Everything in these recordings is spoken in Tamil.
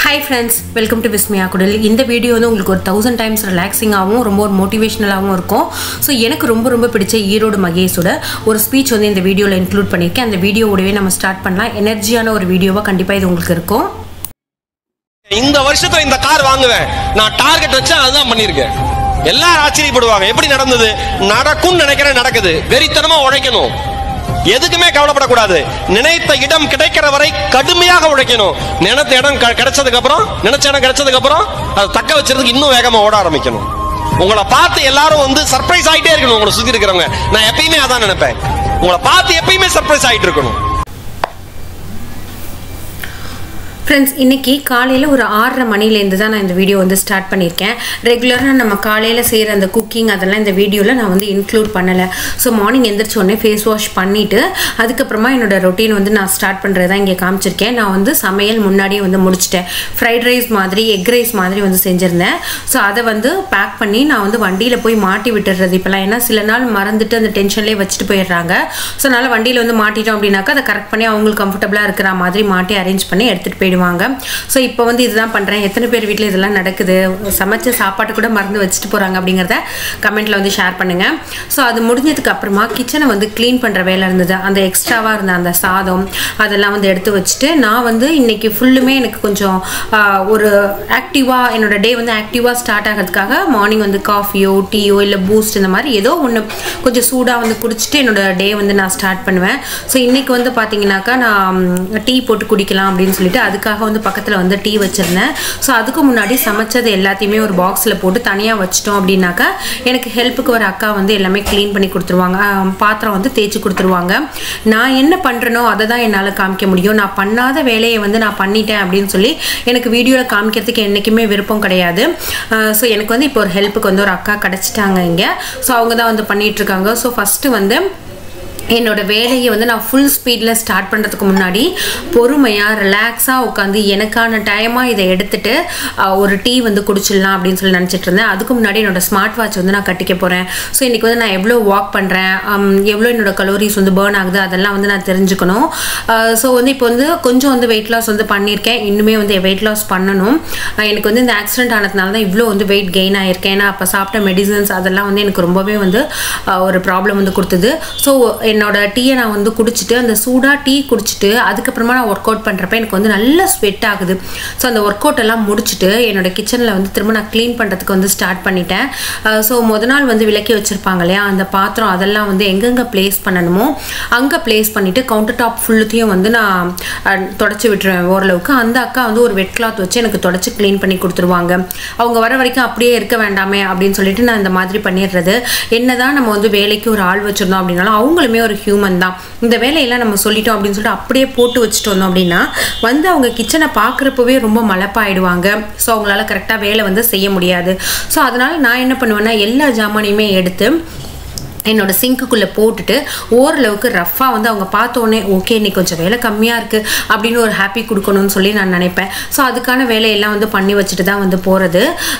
hi friends welcome to Vismaya குடல் இந்த வீடியோ வந்து உங்களுக்கு ஒரு தௌசண்ட் டைம்ஸ் ரிலாக்ஸிங்காகவும் ரொம்ப ஒரு மோட்டிவேஷ்னலாகவும் இருக்கும் ஸோ எனக்கு ரொம்ப ரொம்ப பிடிச்ச ஈரோடு மகேஷோட ஒரு ஸ்பீச் வந்து இந்த வீடியோவில் இன்க்ளூட் பண்ணியிருக்கேன் அந்த வீடியோவோடவே நம்ம ஸ்டார்ட் பண்ணலாம் எனர்ஜியான ஒரு வீடியோவாக கண்டிப்பாக இது உங்களுக்கு இருக்கும் இந்த வருஷத்துல இந்த கார் வாங்குவேன் நான் டார்கெட் வச்சா அதுதான் பண்ணிருக்கேன் எல்லாரும் ஆச்சரியப்படுவாங்க எப்படி நடந்தது நடக்கும் நினைக்கிறேன் நடக்குது வெறித்தனமா உழைக்கணும் எதுக்குமே கவலைப்படக்கூடாது நினைத்த இடம் கிடைக்கிற வரை கடுமையாக உழைக்கணும் நினைத்த இடம் க- கிடைச்சதுக்கு அப்புறம் நினைச்ச இடம் கிடைச்சதுக்கு அப்புறம் அதை தக்க வச்சிருந்துக்கு இன்னும் வேகமா ஓட ஆரம்பிக்கணும் உங்களை பார்த்து எல்லாரும் வந்து சர்ப்ரைஸ் ஆயிட்டே இருக்கணும் உங்களை சுத்தி இருக்கிறவங்க நான் எப்பயுமே அதான் நினைப்பேன் உங்களை பார்த்து எப்பயுமே சர்ப்ரைஸ் ஆயிட்டு இருக்கணும் ஃப்ரெண்ட்ஸ் இன்னைக்கு காலையில் ஒரு ஆறரை மணிலேருந்து தான் நான் இந்த வீடியோ வந்து ஸ்டார்ட் பண்ணியிருக்கேன் ரெகுலராக நம்ம காலையில் செய்கிற அந்த குக்கிங் அதெல்லாம் இந்த வீடியோவில் நான் வந்து இன்க்ளூட் பண்ணலை ஸோ மார்னிங் எந்திரிச்ச உடனே ஃபேஸ் வாஷ் பண்ணிவிட்டு அதுக்கப்புறமா என்னோட ரொட்டீன் வந்து நான் ஸ்டார்ட் பண்ணுறது தான் இங்கே காமிச்சிருக்கேன் நான் வந்து சமையல் முன்னாடியே வந்து முடிச்சிட்டேன் ஃப்ரைட் ரைஸ் மாதிரி எக் ரைஸ் மாதிரி வந்து செஞ்சுருந்தேன் ஸோ அதை வந்து பேக் பண்ணி நான் வந்து வண்டியில் போய் மாட்டி விட்டுறது இப்போலாம் ஏன்னா சில நாள் மறந்துட்டு அந்த டென்ஷன்லேயே வச்சுட்டு போயிடுறாங்க ஸோ அதனால் வண்டியில் வந்து மாட்டிட்டோம் அப்படின்னாக்கா அதை கரெக்ட் பண்ணி அவங்களுக்கு கம்ஃபர்டபுளாக இருக்கிற மாதிரி மாட்டி அரேஞ்ச் பண்ணி எடுத்துகிட்டு போயிடுவாங்க ஸோ இப்போ வந்து இதுதான் பண்ணுறேன் எத்தனை பேர் வீட்டில் இதெல்லாம் நடக்குது சமைச்ச சாப்பாட்டு கூட மறந்து வச்சுட்டு போகிறாங்க அப்படிங்கிறத கமெண்ட்டில் வந்து ஷேர் பண்ணுங்கள் ஸோ அது முடிஞ்சதுக்கு அப்புறமா கிச்சனை வந்து க்ளீன் பண்ணுற வேலை இருந்தது அந்த எக்ஸ்ட்ராவாக இருந்த அந்த சாதம் அதெல்லாம் வந்து எடுத்து வச்சுட்டு நான் வந்து இன்னைக்கு ஃபுல்லுமே எனக்கு கொஞ்சம் ஆஹ், ஒரு ஆக்டிவாக என்னோட டே வந்து ஆக்டிவாக ஸ்டார்ட் ஆகிறதுக்காக மார்னிங் வந்து காஃபியோ டீயோ இல்லை பூஸ்ட் இந்த மாதிரி ஏதோ ஒன்று கொஞ்சம் சூடாக வந்து குடிச்சிட்டு என்னோட டே வந்து நான் ஸ்டார்ட் பண்ணுவேன் ஸோ இன்னைக்கு வந்து பார்த்தீங்கன்னாக்கா நான் டீ போட்டு குடிக்கலாம் அப்படின்னு சொல்லிட்டு அதுக்காக வந்து பக்கத்தில் வந்து டீ வச்சுருந்தேன் ஸோ அதுக்கு முன்னாடி சமைச்சது எல்லாத்தையுமே ஒரு பாக்ஸில் போட்டு தனியாக வச்சிட்டோம் அப்படின்னாக்கா எனக்கு ஹெல்ப்புக்கு ஒரு அக்கா வந்து எல்லாமே க்ளீன் பண்ணி கொடுத்துருவாங்க ஆஹ் பாத்திரம் வந்து தேய்ச்சி கொடுத்துருவாங்க நான் என்ன பண்ணுறனோ அதை தான் என்னால் காமிக்க முடியும் நான் பண்ணாத வேலையை வந்து நான் பண்ணிட்டேன் அப்படின்னு சொல்லி எனக்கு வீடியோவில் காமிக்கிறதுக்கு என்றைக்குமே விருப்பம் கிடையாது ஸோ எனக்கு வந்து இப்போ ஒரு ஹெல்ப்புக்கு வந்து ஒரு அக்கா கிடச்சிட்டாங்க இங்கே ஸோ அவங்க தான் வந்து பண்ணிட்டு இருக்காங்க ஸோ ஃபஸ்ட்டு வந்து என்னோட வேலையை வந்து நான் ஃபுல் ஸ்பீடில் ஸ்டார்ட் பண்ணுறதுக்கு முன்னாடி பொறுமையாக ரிலாக்ஸாக உட்காந்து எனக்கான டைமாக இதை எடுத்துட்டு ஆஹ், ஒரு டீ வந்து குடிச்சிடலாம் அப்படின்னு சொல்லி நினச்சிட்டு இருந்தேன் அதுக்கு முன்னாடி என்னோட ஸ்மார்ட் வாட்ச் வந்து நான் கட்டிக்க போகிறேன் ஸோ இன்றைக்கி வந்து நான் எவ்வளோ வாக் பண்ணுறேன் எவ்வளோ என்னோட கலோரிஸ் வந்து பேர்ன் ஆகுது அதெல்லாம் வந்து நான் தெரிஞ்சுக்கணும் ஸோ வந்து இப்போ வந்து கொஞ்சம் வந்து வெயிட் லாஸ் வந்து பண்ணியிருக்கேன் இன்னுமே வந்து வெயிட் லாஸ் பண்ணணும் ஆஹ், எனக்கு வந்து இந்த ஆக்சிடென்ட் ஆனதுனால தான் இவ்வளோ வந்து வெயிட் கெயின் ஆயிருக்கேன் ஏன்னா அப்போ சாப்பிட்ட மெடிசன்ஸ் அதெல்லாம் வந்து எனக்கு ரொம்பவே வந்து ஆஹ், ஒரு ப்ராப்ளம் வந்து கொடுத்தது ஸோ என்னோட டீயை நான் வந்து குடிச்சிட்டு அந்த சூடாக டீ குடிச்சிட்டு அதுக்கப்புறமா நான் ஒர்க் அவுட் பண்ணுறப்ப எனக்கு வந்து நல்ல ஸ்வெட் ஆகுது ஸோ அந்த ஒர்க் அவுட் எல்லாம் முடிச்சுட்டு என்னோட கிச்சனில் வந்து திரும்ப நான் க்ளீன் பண்ணுறதுக்கு வந்து ஸ்டார்ட் பண்ணிட்டேன் ஸோ முத நாள் வந்து விளக்கி வச்சுருப்பாங்க இல்லையா அந்த பாத்திரம் அதெல்லாம் வந்து எங்கெங்கே ப்ளேஸ் பண்ணணுமோ அங்கே ப்ளேஸ் பண்ணிவிட்டு கவுண்டர் டாப் ஃபுல்லுத்தையும் வந்து நான் தொடச்சி விட்டுருவேன் ஓரளவுக்கு அந்த அக்கா வந்து ஒரு வெட் கிளாத் வச்சு எனக்கு தொடச்சி க்ளீன் பண்ணி கொடுத்துருவாங்க அவங்க வர வரைக்கும் அப்படியே இருக்க வேண்டாமே அப்படின்னு சொல்லிட்டு நான் இந்த மாதிரி பண்ணிடுறது என்னதான் நம்ம வந்து வேலைக்கு ஒரு ஆள் வச்சிருந்தோம் அப்படின்னாலும் அவங்களுமே ஒரு ஹியூமன் தான் இந்த வேலையெல்லாம் நம்ம சொல்லிட்டோம் அப்படின்னு சொல்லிட்டு அப்படியே போட்டு வச்சுட்டு வந்தோம் அப்படின்னா வந்து அவங்க கிச்சனை பார்க்குறப்பவே ரொம்ப மலப்பாயிடுவாங்க ஸோ அவங்களால கரெக்டாக வேலை வந்து செய்ய முடியாது ஸோ அதனால நான் என்ன பண்ணுவேன்னா எல்லா ஜாமானையுமே எடுத்து என்னோட சிங்க்குள்ளே போட்டுட்டு ஓரளவுக்கு ரஃப்பாக வந்து அவங்க பார்த்தோன்னே ஓகே இன்னைக்கு கொஞ்சம் வேலை கம்மியாக இருக்குது அப்படின்னு ஒரு ஹாப்பி கொடுக்கணும்னு சொல்லி நான் நினைப்பேன் ஸோ அதுக்கான வேலையெல்லாம் வந்து பண்ணி வச்சுட்டு தான் வந்து போகிறது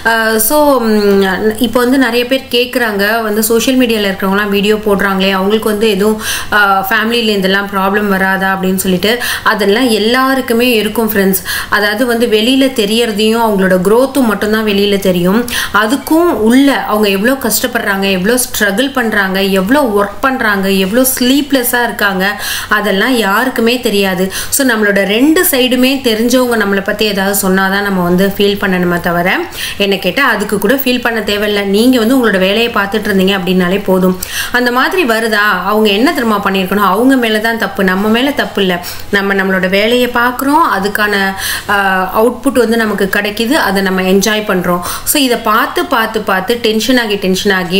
ஸோ இப்போ வந்து நிறைய பேர் கேட்குறாங்க வந்து சோஷியல் மீடியாவில் இருக்கிறவங்களாம் வீடியோ போடுறாங்களே அவங்களுக்கு வந்து எதுவும் ஃபேமிலியில் இதெல்லாம் ப்ராப்ளம் வராதா அப்படின்னு சொல்லிட்டு அதெல்லாம் எல்லாருக்குமே இருக்கும் ஃப்ரெண்ட்ஸ் அதாவது வந்து வெளியில் தெரியறதையும் அவங்களோட க்ரோத்தும் மட்டும்தான் வெளியில் தெரியும் அதுக்கும் உள்ள அவங்க எவ்வளோ கஷ்டப்படுறாங்க எவ்வளோ ஸ்ட்ரகிள் பண்ணுறாங்க எவ்வளோ ஒர்க் பண்ணுறாங்க எவ்வளோ ஸ்லீப்லெஸ்ஸாக இருக்காங்க அதெல்லாம் யாருக்குமே தெரியாது ஸோ நம்மளோட ரெண்டு சைடுமே தெரிஞ்சவங்க நம்மளை பற்றி ஏதாவது சொன்னால் தான் நம்ம வந்து ஃபீல் பண்ணணுமே தவிர என்ன கேட்டால் அதுக்கு கூட ஃபீல் பண்ண தேவையில்லை நீங்கள் வந்து உங்களோட வேலையை பார்த்துட்டு இருந்தீங்க அப்படின்னாலே போதும் அந்த மாதிரி வருதா அவங்க என்ன திரும்ப பண்ணியிருக்கணும் அவங்க மேலே தான் தப்பு நம்ம மேலே தப்பு இல்லை நம்ம நம்மளோட வேலையை பார்க்குறோம் அதுக்கான அவுட்புட் வந்து நமக்கு கிடைக்குது அதை நம்ம என்ஜாய் பண்ணுறோம் ஸோ இதை பார்த்து பார்த்து பார்த்து டென்ஷன் ஆகி டென்ஷன் ஆகி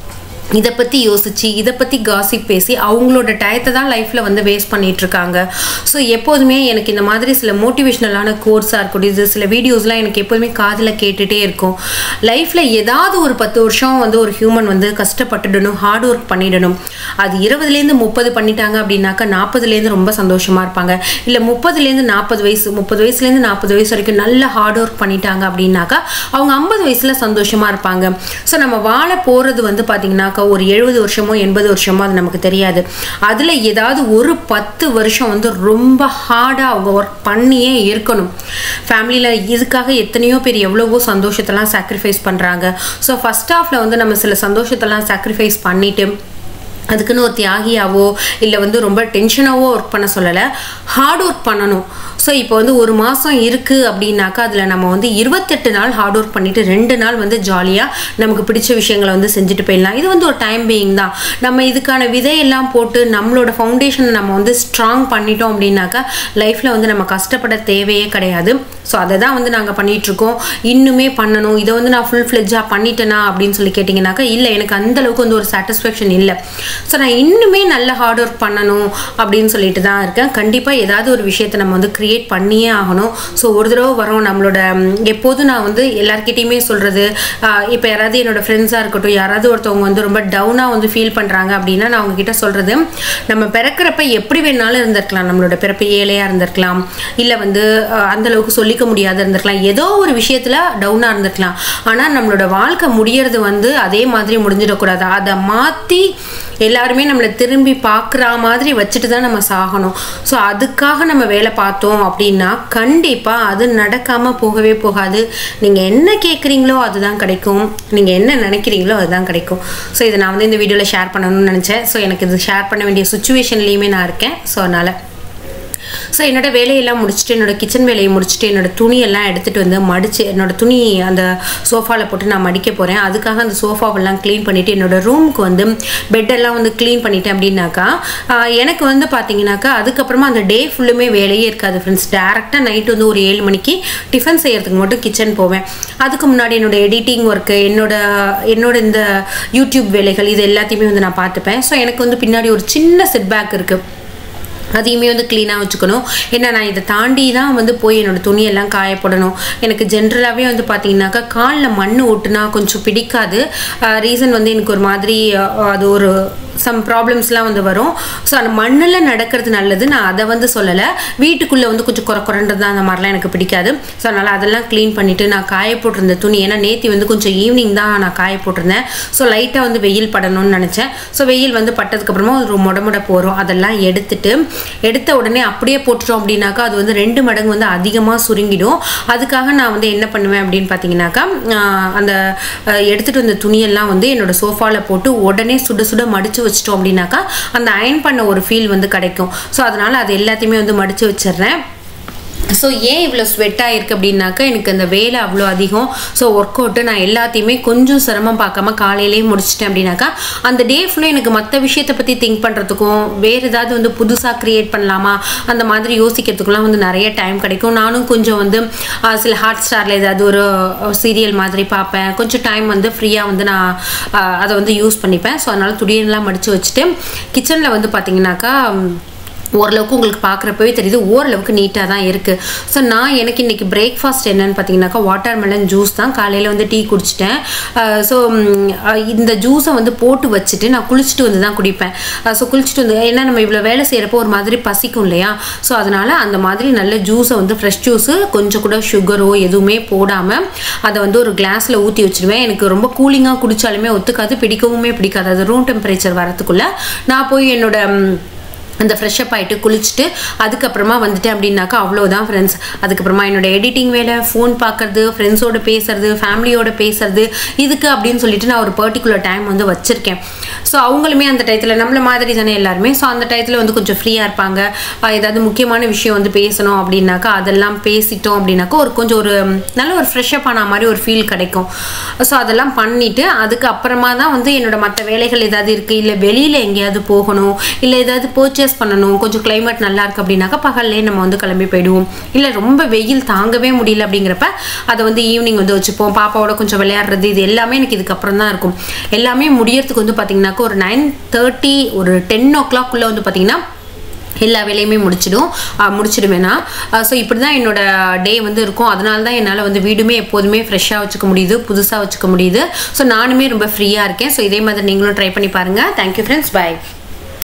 இதை பற்றி யோசிச்சு இதை பற்றி காசிப் பேசி அவங்களோட டயத்தை தான் லைஃப்பில் வந்து வேஸ்ட் பண்ணிட்டு இருக்காங்க ஸோ எப்போதுமே எனக்கு இந்த மாதிரி சில மோட்டிவேஷ்னலான கோர்ஸாக இருக்கட்டும் இது சில வீடியோஸ்லாம் எனக்கு எப்போதுமே காதில் கேட்டுகிட்டே இருக்கும் லைஃப்பில் ஏதாவது ஒரு பத்து வருஷம் வந்து ஒரு ஹியூமன் வந்து கஷ்டப்பட்டுடணும் ஹார்ட் ஒர்க் பண்ணிடணும் அது இருபதுலேருந்து முப்பது பண்ணிட்டாங்க அப்படின்னாக்கா நாற்பதுலேருந்து ரொம்ப சந்தோஷமாக இருப்பாங்க இல்லை முப்பதுலேருந்து நாற்பது வயசு முப்பது வயசுலேருந்து நாற்பது வயசு வரைக்கும் நல்ல ஹார்ட் ஒர்க் பண்ணிட்டாங்க அப்படின்னாக்கா அவங்க ஐம்பது வயசில் சந்தோஷமாக இருப்பாங்க ஸோ நம்ம வாழ போகிறது வந்து பார்த்திங்கன்னா அப்படின்னாக்கா ஒரு எழுபது வருஷமோ எண்பது வருஷமோ அது நமக்கு தெரியாது அதில் ஏதாவது ஒரு பத்து வருஷம் வந்து ரொம்ப ஹார்டாக அவங்க ஒர்க் பண்ணியே இருக்கணும் ஃபேமிலியில் இதுக்காக எத்தனையோ பேர் எவ்வளவோ சந்தோஷத்தெல்லாம் சாக்ரிஃபைஸ் பண்ணுறாங்க ஸோ ஃபஸ்ட் ஹாஃபில் வந்து நம்ம சில சந்தோஷத்தெல்லாம் சாக்ரிஃபைஸ் பண்ணிவிட்டு அதுக்குன்னு ஒரு தியாகியாவோ இல்லை வந்து ரொம்ப டென்ஷனாவோ ஒர்க் பண்ண சொல்லலை ஹார்ட் ஒர்க் பண்ணணும் ஸோ இப்போ வந்து ஒரு மாதம் இருக்குது அப்படின்னாக்கா அதில் நம்ம வந்து இருபத்தெட்டு நாள் ஹார்ட் ஒர்க் பண்ணிவிட்டு ரெண்டு நாள் வந்து ஜாலியாக நமக்கு பிடிச்ச விஷயங்களை வந்து செஞ்சுட்டு போயிடலாம் இது வந்து ஒரு டைம் பீயிங் தான் நம்ம இதுக்கான விதையெல்லாம் போட்டு நம்மளோட ஃபவுண்டேஷனை நம்ம வந்து ஸ்ட்ராங் பண்ணிட்டோம் அப்படின்னாக்கா லைஃப்பில் வந்து நம்ம கஷ்டப்பட தேவையே கிடையாது ஸோ அதை தான் வந்து நாங்கள் பண்ணிகிட்ருக்கோம் இன்னுமே பண்ணணும் இதை வந்து நான் ஃபுல் ஃப்ளெஜ்ஜாக பண்ணிட்டேனா அப்படின்னு சொல்லி கேட்டிங்கனாக்கா இல்லை எனக்கு அந்த அளவுக்கு வந்து ஒரு சாட்டிஸ்ஃபேக்ஷன் இல்லை ஸோ நான் இன்னுமே நல்ல ஹார்ட் ஒர்க் பண்ணணும் அப்படின்னு சொல்லிட்டு தான் இருக்கேன் கண்டிப்பாக ஏதாவது ஒரு விஷயத்தை நம்ம வந்து க்ரியேட் பண்ணியே ஆகணும் ஸோ ஒரு தடவை வரோம் நம்மளோட ம், எப்போதும் நான் வந்து எல்லார்கிட்டயுமே சொல்கிறது இப்போ யாராவது என்னோட ஃப்ரெண்ட்ஸாக இருக்கட்டும் யாராவது ஒருத்தவங்க வந்து ரொம்ப டவுனாக வந்து ஃபீல் பண்ணுறாங்க அப்படின்னா நான் அவங்க கிட்ட சொல்கிறது நம்ம பிறக்கிறப்ப எப்படி வேணாலும் இருந்திருக்கலாம் நம்மளோட பிறப்பு ஏழையாக இருந்திருக்கலாம் இல்லை வந்து அஹ், அந்த அளவுக்கு சொல்லிக்க முடியாத இருந்திருக்கலாம் ஏதோ ஒரு விஷயத்தில் டவுனாக இருந்திருக்கலாம் ஆனால் நம்மளோட வாழ்க்கை முடியறது வந்து அதே மாதிரி முடிஞ்சிடக்கூடாது அதை மாற்றி எல்லாருமே நம்மளை திரும்பி பார்க்குற மாதிரி வச்சுட்டு தான் நம்ம சாகணும் ஸோ அதுக்காக நம்ம வேலை பார்த்தோம் அப்படின்னா கண்டிப்பாக அது நடக்காமல் போகவே போகாது நீங்கள் என்ன கேட்குறீங்களோ அதுதான் கிடைக்கும் நீங்கள் என்ன நினைக்கிறீங்களோ அதுதான் கிடைக்கும் ஸோ இதை நான் வந்து இந்த வீடியோவில் ஷேர் பண்ணணும்னு நினச்சேன் ஸோ எனக்கு இது ஷேர் பண்ண வேண்டிய சுச்சுவேஷன்லேயுமே நான் இருக்கேன் ஸோ அதனால் ஸோ என்னோட வேலையெல்லாம் முடிச்சுட்டு என்னோட கிச்சன் வேலையை முடிச்சுட்டு என்னோட துணியெல்லாம் எடுத்துகிட்டு வந்து மடித்து என்னோட துணி அந்த சோஃபாவில் போட்டு நான் மடிக்க போகிறேன் அதுக்காக அந்த சோஃபாவெல்லாம் க்ளீன் பண்ணிவிட்டு என்னோட ரூமுக்கு வந்து பெட்டெல்லாம் வந்து க்ளீன் பண்ணிட்டேன் அப்படின்னாக்கா ஆஹ் எனக்கு வந்து பார்த்தீங்கன்னாக்கா அதுக்கப்புறமா அந்த டே ஃபுல்லுமே வேலையே இருக்காது ஃப்ரெண்ட்ஸ் டேரெக்டாக நைட் வந்து ஒரு ஏழு மணிக்கு டிஃபன் செய்யறதுக்கு மட்டும் கிச்சன் போவேன் அதுக்கு முன்னாடி என்னோட எடிட்டிங் ஒர்க்கு என்னோட என்னோட இந்த யூடியூப் வேலைகள் இது எல்லாத்தையுமே வந்து நான் பார்த்துப்பேன் ஸோ எனக்கு வந்து பின்னாடி ஒரு சின்ன செட்பேக் இருக்குது அதையுமே வந்து க்ளீனாக வச்சுக்கணும் ஏன்னா நான் இதை தாண்டி தான் வந்து போய் என்னோட துணியெல்லாம் காய போடணும் எனக்கு ஜென்ரலாகவே வந்து பார்த்தீங்கன்னாக்கா காலில் மண் ஒட்டுனா கொஞ்சம் பிடிக்காது ரீசன் வந்து எனக்கு ஒரு மாதிரி அஹ், அது ஒரு சம் ப்ராப்ளம்ஸ்லாம் வந்து வரும் ஸோ அந்த மண்ணில் நடக்கிறது நல்லது நான் அதை வந்து சொல்லலை வீட்டுக்குள்ளே வந்து கொஞ்சம் குறை குறைன்றது அந்த மாதிரிலாம் எனக்கு பிடிக்காது ஸோ அதனால் அதெல்லாம் க்ளீன் பண்ணிவிட்டு நான் காய போட்டிருந்த துணி ஏன்னா நேத்தி வந்து கொஞ்சம் ஈவினிங் தான் நான் காய போட்டிருந்தேன் ஸோ லைட்டாக வந்து வெயில் படணும்னு நினச்சேன் ஸோ வெயில் வந்து பட்டதுக்கப்புறமா ஒரு முட முட போகிறோம் அதெல்லாம் எடுத்துட்டு எடுத்த உடனே அப்படியே போட்டுட்டோம் அப்படின்னாக்கா அது வந்து ரெண்டு மடங்கு வந்து அதிகமாக சுருங்கிடும் அதுக்காக நான் வந்து என்ன பண்ணுவேன் அப்படின்னு பார்த்தீங்கன்னாக்கா ஆஹ் அந்த ஆஹ் எடுத்துட்டு வந்த துணியெல்லாம் வந்து என்னோட சோஃபாவில் போட்டு உடனே சுட சுட மடிச்சு வச்சிட்டோம் அப்படின்னாக்கா அந்த அயன் பண்ண ஒரு ஃபீல் வந்து கிடைக்கும் ஸோ அதனால அது எல்லாத்தையுமே வந்து மடிச்சு வச்சிடுறேன் ஸோ ஏன் இவ்வளோ ஸ்வெட் ஆகிருக்கு அப்படின்னாக்கா எனக்கு அந்த வேலை அவ்வளோ அதிகம் ஸோ ஒர்க் அவுட்டு நான் எல்லாத்தையுமே கொஞ்சம் சிரமம் பார்க்காம காலையிலேயே முடிச்சிட்டேன் அப்படின்னாக்கா அந்த டே ஃபுல்லாக எனக்கு மற்ற விஷயத்தை பற்றி திங்க் பண்ணுறதுக்கும் வேறு ஏதாவது வந்து புதுசாக க்ரியேட் பண்ணலாமா அந்த மாதிரி யோசிக்கிறதுக்குலாம் வந்து நிறைய டைம் கிடைக்கும் நானும் கொஞ்சம் வந்து ஆஹ், சில ஹாட் ஸ்டாரில் ஏதாவது ஒரு சீரியல் மாதிரி பார்ப்பேன் கொஞ்சம் டைம் வந்து ஃப்ரீயாக வந்து நான் ஆஹ், அதை வந்து யூஸ் பண்ணிப்பேன் ஸோ அதனால் துணியெல்லாம் மடித்து வச்சுட்டு கிச்சனில் வந்து பார்த்தீங்கன்னாக்கா ஓரளவுக்கு உங்களுக்கு பார்க்குறப்பவே தெரியுது ஓரளவுக்கு நீட்டாக தான் இருக்குது ஸோ நான் எனக்கு இன்றைக்கி பிரேக்ஃபாஸ்ட் என்னன்னு பார்த்தீங்கன்னாக்கா வாட்டர் மெலன் ஜூஸ் தான் காலையில் வந்து டீ குடிச்சிட்டேன் ஸோ இந்த ஜூஸை வந்து போட்டு வச்சுட்டு நான் குளிச்சுட்டு வந்து தான் குடிப்பேன் ஸோ குளிச்சுட்டு வந்து ஏன்னா நம்ம இவ்வளோ வேலை செய்கிறப்போ ஒரு மாதிரி பசிக்கும் இல்லையா ஸோ அதனால் அந்த மாதிரி நல்ல ஜூஸை வந்து ஃப்ரெஷ் ஜூஸு கொஞ்சம் கூட சுகரோ எதுவுமே போடாமல் அதை வந்து ஒரு கிளாஸில் ஊற்றி வச்சிருவேன் எனக்கு ரொம்ப கூலிங்காக குடித்தாலுமே ஒத்துக்காது பிடிக்கவுமே பிடிக்காது அது ரூம் டெம்பரேச்சர் வரத்துக்குள்ளே நான் போய் என்னோட ம், அந்த ஃப்ரெஷ்அப் ஆகிட்டு குளிச்சுட்டு அதுக்கப்புறமா வந்துட்டேன் அப்படின்னாக்கா அவ்வளோதான் ஃப்ரெண்ட்ஸ் அதுக்கப்புறமா என்னோட எடிட்டிங் வேலை ஃபோன் பார்க்கறது ஃப்ரெண்ட்ஸோட பேசுறது ஃபேமிலியோட பேசுறது இதுக்கு அப்படின்னு சொல்லிட்டு நான் ஒரு பர்டிகுலர் டைம் வந்து வச்சுருக்கேன் ஸோ அவங்களுமே அந்த டயத்தில் நம்மள மாதிரி தானே எல்லாருமே ஸோ அந்த டயத்தில் வந்து கொஞ்சம் ஃப்ரீயாக இருப்பாங்க அஹ் ஏதாவது முக்கியமான விஷயம் வந்து பேசணும் அப்படின்னாக்கா அதெல்லாம் பேசிட்டோம் அப்படின்னாக்கா ஒரு கொஞ்சம் ஒரு ம், நல்ல ஒரு ஃப்ரெஷ்அப் ஆன மாதிரி ஒரு ஃபீல் கிடைக்கும் ஸோ அதெல்லாம் பண்ணிவிட்டு அதுக்கு அப்புறமா தான் வந்து என்னோட மற்ற வேலைகள் ஏதாவது இருக்குது இல்லை வெளியில் எங்கேயாவது போகணும் இல்லை ஏதாவது பர்ச்சேஸ் பண்ணணும் கொஞ்சம் climate நல்லா இருக்கு அப்படின்னாக்கா பகல்லே நம்ம வந்து கிளம்பி போயிடுவோம் இல்லை ரொம்ப வெயில் தாங்கவே முடியல அப்படிங்கிறப்ப அதை வந்து ஈவினிங் வந்து வச்சுப்போம் பாப்பாவோட கொஞ்சம் விளையாடுறது இது எல்லாமே எனக்கு இதுக்கப்புறம் தான் இருக்கும் எல்லாமே முடியறதுக்கு வந்து பார்த்தீங்கன்னாக்கா ஒரு நைன் தேர்ட்டி ஒரு டென் ஓ கிளாக்குள்ளே வந்து பார்த்தீங்கன்னா எல்லா வேலையுமே முடிச்சிடும் ஆஹ் முடிச்சிடுவேனா ஸோ இப்படி தான் என்னோட டே வந்து இருக்கும் அதனால தான் என்னால் வந்து வீடுமே எப்போதுமே ஃப்ரெஷ்ஷாக வச்சுக்க முடியுது புதுசாக வச்சுக்க முடியுது ஸோ நானுமே ரொம்ப ஃப்ரீயாக இருக்கேன் ஸோ இதே மாதிரி நீங்களும் ட்ரை பண்ணி பாருங்கள் தேங்க்யூ ஃப்ரெண்ட்ஸ் பை